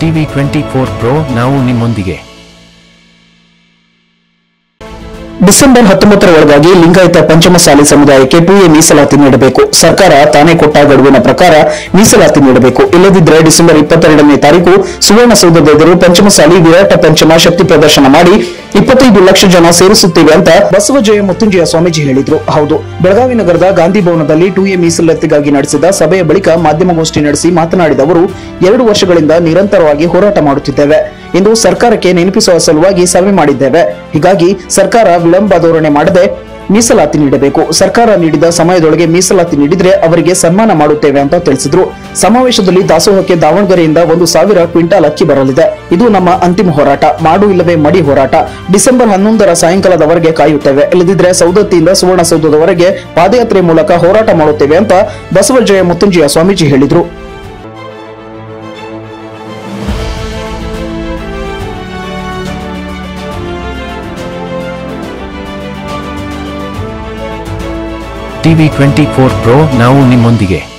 TV twenty four pro ನಾವು ನಿಮ್ಮೊಂದಿಗೆ December ಹತ್ತೊಂಬತ್ತರ ಒಳಗಾಗಿ ಲಿಂಗಾಯತ ಪಂಚಮಸಾಲಿ ಸಮುದಾಯಕ್ಕೆ ಟು ಎ ಮೀಸಲಾತಿ ನೀಡಬೇಕು ಸರ್ಕಾರ ತಾನೇ ಕೊಟ್ಟ ಗಡುವಿನ ಪ್ರಕಾರ ಮೀಸಲಾತಿ ನೀಡಬೇಕು ಇಲ್ಲದಿದ್ದರೆ ಡಿಸೆಂಬರ್ ಇಪ್ಪತ್ತೆರಡನೇ ತಾರೀಕು ಸುವರ್ಣಸೌಧದ ಎದುರು ಪಂಚಮಸಾಲಿ ವಿರಾಟ ಪಂಚಮ ಶಕ್ತಿ ಪ್ರದರ್ಶನ ಮಾಡಿ ಇಪ್ಪತ್ತೈದು ಲಕ್ಷ ಜನ ಸೇರಿಸುತ್ತೇವೆ ಅಂತ ಬಸವಜಯ ಮುತ್ತುಂಜಯ ಸ್ವಾಮೀಜಿ ಹೇಳಿದ್ರು ಹೌದು ಬೆಳಗಾವಿ ನಗರದ ಗಾಂಧಿ ಭವನದಲ್ಲಿ ಟು ಎ ಮೀಸಲಾತಿಗಾಗಿ ನಡೆಸಿದ ಸಭೆಯ ಬಳಿಕ ಮಾಧ್ಯಮಗೋಷ್ಠಿ ನಡೆಸಿ ಮಾತನಾಡಿದ ಅವರು ಎರಡು ವರ್ಷಗಳಿಂದ ನಿರಂತರವಾಗಿ ಹೋರಾಟ ಮಾಡುತ್ತಿದ್ದೇವೆ ಇಂದು ಸರ್ಕಾರಕ್ಕೆ ನೆನಪಿಸುವ ಸಲುವಾಗಿ ಸಭೆ ಮಾಡಿದ್ದೇವೆ ಹೀಗಾಗಿ ಸರ್ಕಾರ ವಿಳಂಬ ಧೋರಣೆ ಮಾಡದೆ ಮೀಸಲಾತಿ ನೀಡಬೇಕು ಸರ್ಕಾರ ನೀಡಿದ ಸಮಯದೊಳಗೆ ಮೀಸಲಾತಿ ನೀಡಿದ್ರೆ ಅವರಿಗೆ ಸನ್ಮಾನ ಮಾಡುತ್ತೇವೆ ಅಂತ ತಿಳಿಸಿದ್ರು ಸಮಾವೇಶದಲ್ಲಿ ದಾಸೋಹಕ್ಕೆ ದಾವಣಗೆರೆಯಿಂದ ಒಂದು ಸಾವಿರ ಕ್ವಿಂಟಾಲ್ ಅಕ್ಕಿ ಬರಲಿದೆ ಇದು ನಮ್ಮ ಅಂತಿಮ ಹೋರಾಟ ಮಾಡು ಇಲ್ಲವೇ ಮಡಿ ಹೋರಾಟ ಡಿಸೆಂಬರ್ ಹನ್ನೊಂದರ ಸಾಯಂಕಾಲದವರೆಗೆ ಕಾಯುತ್ತೇವೆ ಇಲ್ಲದಿದ್ರೆ ಸೌದತ್ತಿಯಿಂದ ಸುವರ್ಣಸೌಧದವರೆಗೆ ಪಾದಯಾತ್ರೆ ಮೂಲಕ ಹೋರಾಟ ಮಾಡುತ್ತೇವೆ ಅಂತ ಬಸವಜಯ ಮುತ್ತುಂಜಿಯ ಸ್ವಾಮೀಜಿ ಹೇಳಿದ್ರು ಟಿವಿ ಟ್ವೆಂಟಿ ಫೋರ್ ಪ್ರೋ ನಾವು ನಿಮ್ಮೊಂದಿಗೆ